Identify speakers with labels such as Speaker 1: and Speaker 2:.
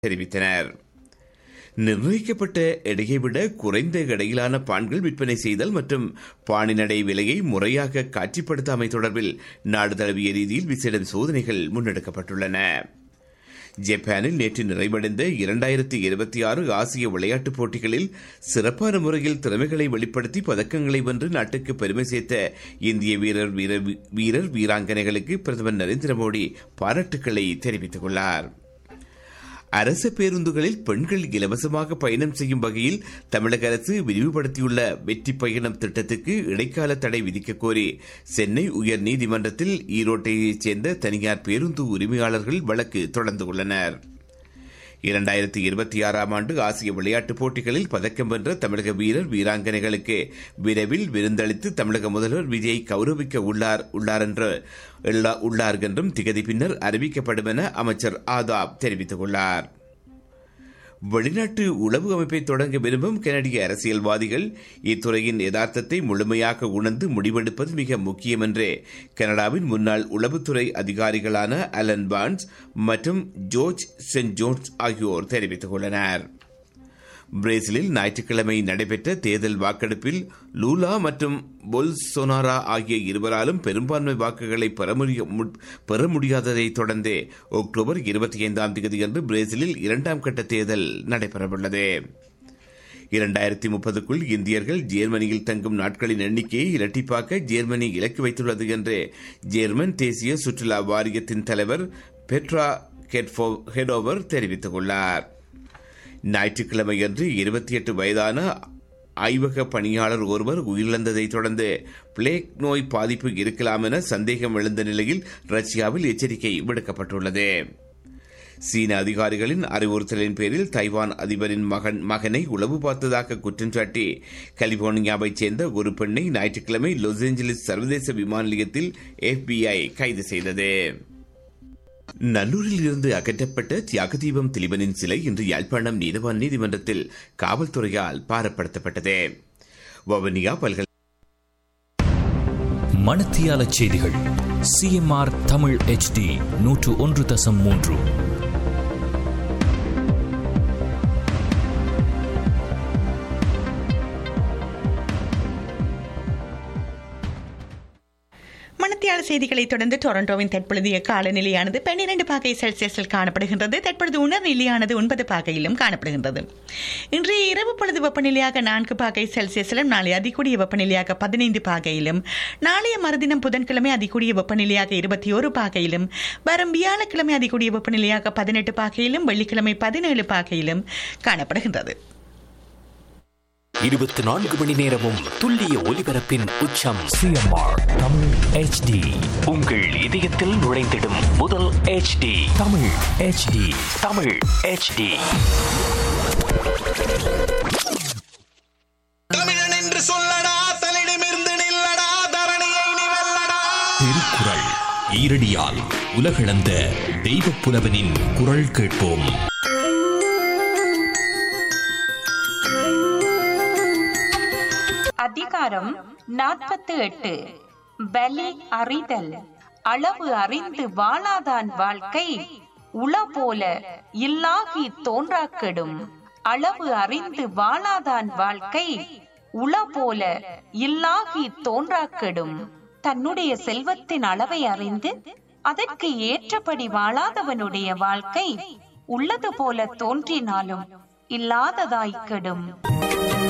Speaker 1: தெரிவித்தனர் நிர்ணயிக்கப்பட்ட எடையை விட குறைந்த எடையிலான பான்கள் விற்பனை செய்தல் மற்றும் பாணிநடை விலையை முறையாக காட்சிப்படுத்தாமை தொடர்பில் நாடு தழுவிய ரீதியில் விசேட சோதனைகள் முன்னெடுக்கப்பட்டுள்ளன ஜப்பானில் நேற்று நிறைவடைந்த இரண்டாயிரத்தி இருபத்தி ஆறு ஆசிய விளையாட்டுப் போட்டிகளில் சிறப்பான முறையில் திறமைகளை வெளிப்படுத்தி பதக்கங்களை வென்று நாட்டுக்கு பெருமை சேர்த்த இந்திய வீரர் வீரர் வீரர் வீராங்கனைகளுக்கு பிரதமர் நரேந்திர மோடி பாராட்டுக்களை தெரிவித்துள்ளார் அரசு பேருந்துகளில் பெண்கள் இலவசமாக பயணம் செய்யும் வகையில் தமிழக அரசு விரிவுபடுத்தியுள்ள வெற்றி பயணம் திட்டத்துக்கு இடைக்கால தடை விதிக்க கோரி சென்னை உயர்நீதிமன்றத்தில் ஈரோட்டையைச் சேர்ந்த தனியார் பேருந்து உரிமையாளர்கள் வழக்கு தொடர்ந்து உள்ளனர் இரண்டாயிரத்தி இருபத்தி ஆறாம் ஆண்டு ஆசிய விளையாட்டுப் போட்டிகளில் பதக்கம் வென்ற தமிழக வீரர் வீராங்கனைகளுக்கு விரைவில் விருந்தளித்து தமிழக முதல்வர் விஜய் கௌரவிக்க உள்ளார் உள்ளார் என்று உள்ளார் என்றும் திகதி பின்னர் அறிவிக்கப்படும் என அமைச்சர் ஆதாப் தெரிவித்துள்ளார் வெளிநாட்டு உளவு அமைப்பை தொடங்க விரும்பும் கனடிய அரசியல்வாதிகள் இத்துறையின் யதார்த்தத்தை முழுமையாக உணர்ந்து முடிவெடுப்பது மிக முக்கியம் என்று கனடாவின் முன்னாள் உளவுத்துறை அதிகாரிகளான அலன் பான்ஸ் மற்றும் ஜோர்ஜ் சென்ட் ஜோன்ஸ் ஆகியோர் தெரிவித்துள்ளனர் பிரேசிலில் ஞாயிற்றுக்கிழமை நடைபெற்ற தேர்தல் வாக்கெடுப்பில் லூலா மற்றும் பொல்சொனாரா ஆகிய இருவராலும் பெரும்பான்மை வாக்குகளை பெற முடியாததை தொடர்ந்து அக்டோபர் இருபத்தி ஐந்தாம் தேதியன்று பிரேசிலில் இரண்டாம் கட்ட தேர்தல் நடைபெறவுள்ளது இரண்டாயிரத்தி முப்பதுக்குள் இந்தியர்கள் ஜெர்மனியில் தங்கும் நாட்களின் எண்ணிக்கையை இரட்டிப்பாக்க ஜெர்மனி இலக்கு வைத்துள்ளது என்று ஜெர்மன் தேசிய சுற்றுலா வாரியத்தின் தலைவர் பெட்ரா ஹெடோவர் தெரிவித்துள்ளார் ஞாயிற்றுக்கிழமையன்று இருபத்தி எட்டு வயதான ஆய்வக பணியாளர் ஒருவர் உயிரிழந்ததை தொடர்ந்து பிளேக் நோய் பாதிப்பு இருக்கலாம் என சந்தேகம் எழுந்த நிலையில் ரஷ்யாவில் எச்சரிக்கை விடுக்கப்பட்டுள்ளது சீன அதிகாரிகளின் அறிவுறுத்தலின் பேரில் தைவான் அதிபரின் மகன் மகனை உளவு பார்த்ததாக குற்றம் சாட்டி கலிபோர்னியாவைச் சேர்ந்த ஒரு பெண்ணை ஞாயிற்றுக்கிழமை லாஸ் ஏஞ்சலிஸ் சர்வதேச விமான நிலையத்தில் எஃபிஐ கைது செய்தது நல்லூரில் இருந்து அகற்றப்பட்ட தியாகதீபம் திலீபனின் சிலை இன்று யாழ்ப்பாணம் நீதவான் நீதிமன்றத்தில் காவல்துறையால் பாரப்படுத்தப்பட்டது வவுனியா பல்கலை
Speaker 2: மணத்தியால செய்திகள் சிஎம்ஆர் தமிழ் எச்டி நூற்று ஒன்று தசம் மூன்று
Speaker 3: மணத்தியாள செய்திகளை தொடர்ந்து டொரண்டோவின் தற்பொழுதைய காலநிலையானது பன்னிரண்டு பாகை செல்சியஸில் காணப்படுகின்றது தற்பொழுது உணர்நிலையானது ஒன்பது பாகையிலும் காணப்படுகின்றது இன்றைய இரவு பொழுது வெப்பநிலையாக நான்கு பாகை செல்சியஸிலும் நாளை அதிகூடிய வெப்பநிலையாக பதினைந்து பாகையிலும் நாளைய மறுதினம் புதன்கிழமை அதிகூடிய வெப்பநிலையாக இருபத்தி ஒரு பாகையிலும் வரும் வியாழக்கிழமை அதிகூடிய வெப்பநிலையாக பதினெட்டு பாகையிலும் வெள்ளிக்கிழமை பதினேழு பாகையிலும் காணப்படுகின்றது
Speaker 4: இருபத்தி நான்கு மணி நேரமும் துல்லிய ஒலிபரப்பின் உச்சம்
Speaker 2: சிஎம்ஆர் தமிழ் எச்டி
Speaker 4: உங்கள் இதயத்தில் நுழைந்திடும் முதல் HD
Speaker 2: Tamil HD
Speaker 4: Tamil HD
Speaker 5: தமிழன் என்று சொல்லடா தலிடமிருந்து நில்லடா தரணியை நீ வெல்லடா
Speaker 2: திருக்குறள் ஈரடியால் உலகளந்த தெய்வப் புலவனின் குரல் கேட்போம்
Speaker 6: அதிகாரம் நாற்பத்து எட்டு பலி அறிதல் அளவு அறிந்து வாழாதான் வாழ்க்கை உள போல இல்லாகி தோன்றாக்கெடும் அளவு அறிந்து வாழாதான் வாழ்க்கை உள போல இல்லாகி தோன்றாக்கெடும் தன்னுடைய செல்வத்தின் அளவை அறிந்து அதற்கு ஏற்றபடி வாழாதவனுடைய வாழ்க்கை உள்ளது போல தோன்றினாலும் இல்லாததாய்க்கெடும்